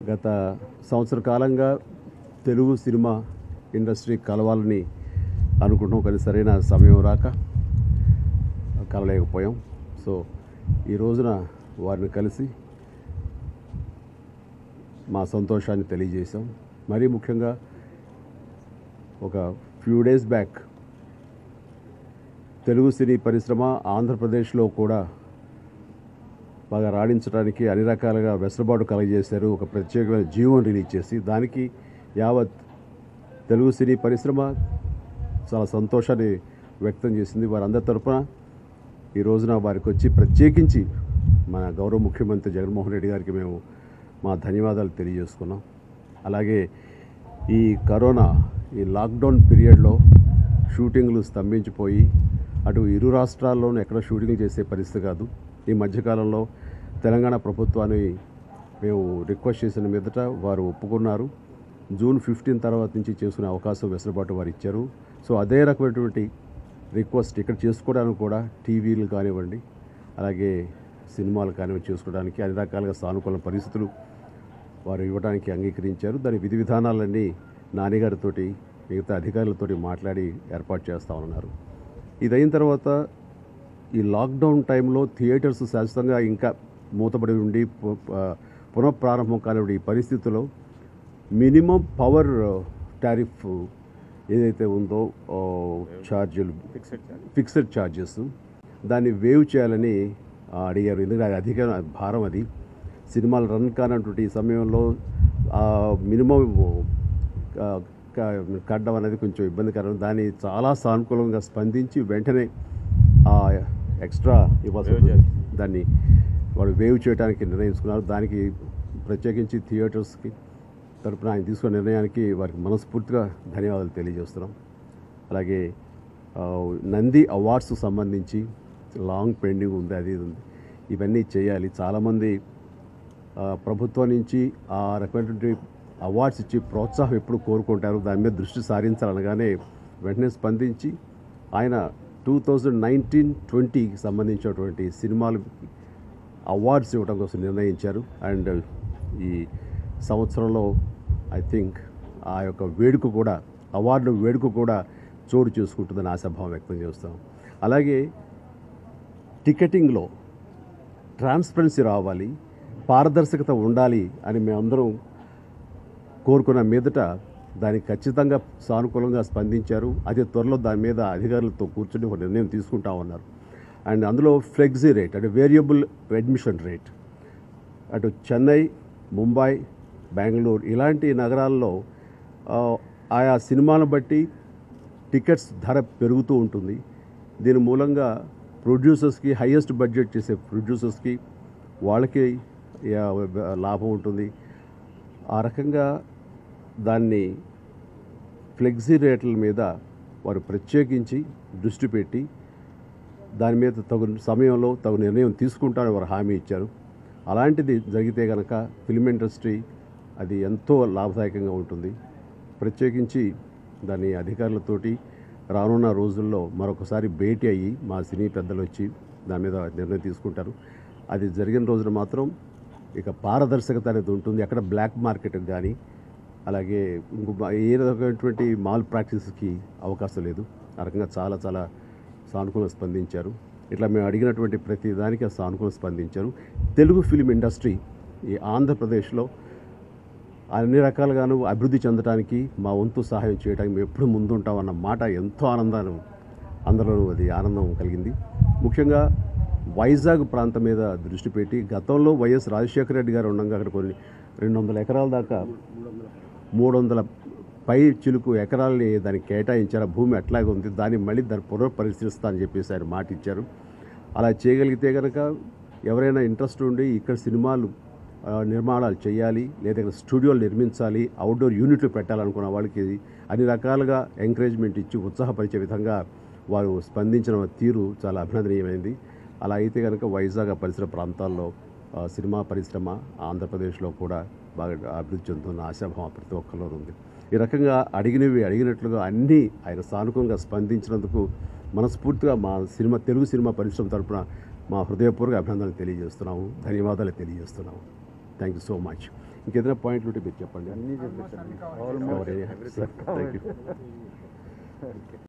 గత సంవత్సర కాలంగా తెలుగు సినిమా ఇండస్ట్రీ కలవాలని అనుకుంటాం కానీ సరైన సమయం రాక కలలేకపోయాం సో ఈ రోజున వారిని కలిసి మా సంతోషాన్ని తెలియజేశాం మరీ ముఖ్యంగా ఒక ఫ్యూ డేస్ బ్యాక్ తెలుగు సినీ పరిశ్రమ ఆంధ్రప్రదేశ్లో కూడా బాగా రాణించడానికి అన్ని రకాలుగా వెసులుబాటు కలగజేశారు ఒక ప్రత్యేకమైన జీవం రిలీజ్ చేసి దానికి యావత్ తెలుగు సినీ పరిశ్రమ చాలా సంతోషాన్ని వ్యక్తం చేసింది వారందరి తరపున ఈ రోజున వారికి వచ్చి ప్రత్యేకించి మన గౌరవ ముఖ్యమంత్రి జగన్మోహన్ రెడ్డి గారికి మేము మా ధన్యవాదాలు తెలియజేసుకున్నాం అలాగే ఈ కరోనా ఈ లాక్డౌన్ పీరియడ్లో షూటింగ్లు స్తంభించిపోయి అటు ఇరు రాష్ట్రాల్లోనూ ఎక్కడ షూటింగ్ చేసే పరిస్థితి కాదు ఈ మధ్యకాలంలో తెలంగాణ ప్రభుత్వాన్ని మేము రిక్వెస్ట్ చేసిన మీదట వారు ఒప్పుకున్నారు జూన్ ఫిఫ్టీన్ తర్వాత నుంచి చేసుకునే అవకాశం వెసులుబాటు వారు ఇచ్చారు సో అదే రకమైనటువంటి రిక్వెస్ట్ ఇక్కడ చేసుకోవడానికి కూడా టీవీలు కానివ్వండి అలాగే సినిమాలు కానివ్వండి చేసుకోవడానికి అన్ని రకాలుగా సానుకూల పరిస్థితులు వారు ఇవ్వడానికి అంగీకరించారు దాని విధి విధానాలన్నీ నానిగారితోటి మిగతా అధికారులతోటి మాట్లాడి ఏర్పాటు చేస్తా ఉన్నారు ఇది అయిన తర్వాత ఈ లాక్డౌన్ టైంలో థియేటర్స్ శాశ్వతంగా ఇంకా మూతపడి ఉండి పు- ప- పునఃప్రారంభం కానివ్వండి ఈ పరిస్థితుల్లో మినిమం పవర్ టారిఫ్ ఏదైతే ఉందో ఆ, ఛార్జీలు ఫిక్స్డ్ ఛార్జెస్ దాన్ని వేవ్ చేయాలని ఆ, అడిగారు ఎందుకంటే అది అధిక భారం అది సినిమాలు రన్ కానటువంటి ఈ సమయంలో మినిమం కట్టడం అనేది కొంచెం ఇబ్బందికరం దాన్ని చాలా సానుకూలంగా స్పందించి వెంటనే ఆ ఎక్స్ట్రా ఇవ్వాల్సి ఉంటుంది. దాన్ని వాళ్ళు వేవ్ చేయడానికి నిర్ణయించుకున్నారు దానికి ప్రత్యేకించి థియేటర్స్కి తరపున ఆయన తీసుకున్న నిర్ణయానికి వారికి మనస్ఫూర్తిగా ధన్యవాదాలు తెలియజేస్తున్నాం అలాగే ఆ, నంది అవార్డ్స్ సంబంధించి లాంగ్ పెండింగ్ ఉంది అది ఇది ఉంది ఇవన్నీ చేయాలి చాలామంది ఆ, ప్రభుత్వం నుంచి ఆ రకమైనటువంటి అవార్డ్స్ ఇచ్చి ప్రోత్సాహం ఎప్పుడు కోరుకుంటారు దాని మీద దృష్టి సారించాలనగానే వెంటనే స్పందించి ఆయన టూ థౌజండ్ నైన్టీన్ ట్వంటీకి సంబంధించినటువంటి సినిమాలు అవార్డ్స్ ఇవ్వడం కోసం నిర్ణయించారు అండ్ ఈ సంవత్సరంలో ఐ థింక్ ఆ యొక్క వేడుక కూడా అవార్డు వేడుక కూడా చోటు చేసుకుంటుందని ఆశాభావం వ్యక్తం చేస్తాం అలాగే టికెటింగ్లో ట్రాన్స్పరెన్సీ రావాలి పారదర్శకత ఉండాలి అని మేమందరం కోరుకున్న మీదట దానికి ఖచ్చితంగా సానుకూలంగా స్పందించారు అతి త్వరలో దాని మీద అధికారులతో కూర్చొని ఒక నిర్ణయం తీసుకుంటా ఉన్నారు అండ్ అందులో ఫ్లెక్సీ రేట్ అంటే వేరియబుల్ అడ్మిషన్ రేట్ అటు చెన్నై ముంబై బెంగళూరు ఇలాంటి నగరాల్లో ఆ, ఆయా సినిమాలను బట్టి టికెట్స్ ధర పెరుగుతూ ఉంటుంది దీని మూలంగా ప్రొడ్యూసర్స్కి హయ్యెస్ట్ బడ్జెట్ చేసే ప్రొడ్యూసర్స్కి వాళ్ళకి యా, లాభం ఉంటుంది ఆ రకంగా దాన్ని ఫ్లెక్సీ రేట్ల మీద వారు ప్రత్యేకించి దృష్టి పెట్టి దాని మీద తగు సమయంలో తగు నిర్ణయం తీసుకుంటారని వారు హామీ ఇచ్చారు అలాంటిది జరిగితే కనుక ఫిల్మ్ ఇండస్ట్రీ అది ఎంతో లాభదాయకంగా ఉంటుంది ప్రత్యేకించి దాని అధికారులతోటి రానున్న రోజుల్లో మరొకసారి భేటీ అయ్యి మా సినీ పెద్దలు వచ్చి దాని మీద నిర్ణయం తీసుకుంటారు అది జరిగిన రోజున మాత్రం ఇక పారదర్శకత అనేది ఉంటుంది ఎక్కడ బ్లాక్ మార్కెట్ కానీ అలాగే ఇంకో బా- ఏ రకమైనటువంటి మాల్ ప్రాక్టీస్కి అవకాశం లేదు ఆ రకంగా చాలా చాలా సానుకూలంగా స్పందించారు ఇట్లా మేము అడిగినటువంటి ప్రతి దానికి సానుకూలంగా స్పందించారు తెలుగు ఫిలిం ఇండస్ట్రీ ఈ ఆంధ్రప్రదేశ్లో అన్ని రకాలుగాను అభివృద్ధి చెందడానికి మా వంతు సహాయం చేయడానికి మేము ఎప్పుడు ముందుంటామన్న మాట ఎంతో ఆనందాన్ని అందరిలోనూ అది ఆనందం కలిగింది ముఖ్యంగా వైజాగ్ ప్రాంతం మీద దృష్టి పెట్టి గతంలో వైఎస్ రాజశేఖర రెడ్డి గారు ఉండగా అక్కడ కొన్ని రెండు వందల ఎకరాల దాకా మూడు వందల పై చిలుకు ఎకరాలని దానికి కేటాయించారు ఆ భూమి అట్లాగే ఉంది దాన్ని మళ్ళీ దాన్ని పునఃపరిశీలిస్తా అని చెప్పేసి ఆయన మాట ఇచ్చారు అలా చేయగలిగితే కనుక ఎవరైనా ఇంట్రెస్ట్ ఉండి ఇక్కడ సినిమాలు ఆ, నిర్మాణాలు చేయాలి లేదా ఇక్కడ స్టూడియోలు నిర్మించాలి అవుట్డోర్ యూనిట్లు పెట్టాలనుకున్న వాళ్ళకి అన్ని రకాలుగా ఎంకరేజ్మెంట్ ఇచ్చి ఉత్సాహపరిచే విధంగా వారు స్పందించిన తీరు చాలా అభినందనీయమైంది అలా అయితే కనుక వైజాగ్ ఆ పరిసర ప్రాంతాల్లో ఆ, సినిమా పరిశ్రమ ఆంధ్రప్రదేశ్లో కూడా బాగా అభివృద్ధి చెందుతున్న ఆశాభావం ప్రతి ఒక్కరిలో ఉంది ఈ రకంగా అడిగినవి అడిగినట్లుగా అన్నీ ఆయన సానుకూలంగా స్పందించినందుకు మనస్ఫూర్తిగా మా సినిమా తెలుగు సినిమా పరిశ్రమ తరపున మా హృదయపూర్వక అభినందనలు తెలియజేస్తున్నాము ధన్యవాదాలు తెలియజేస్తున్నాము థ్యాంక్ యూ సో మచ్ ఇంకేదైనా పాయింట్లు ఉంటే మీరు చెప్పండి అన్నీ చెప్పేసాను థ్యాంక్ యూ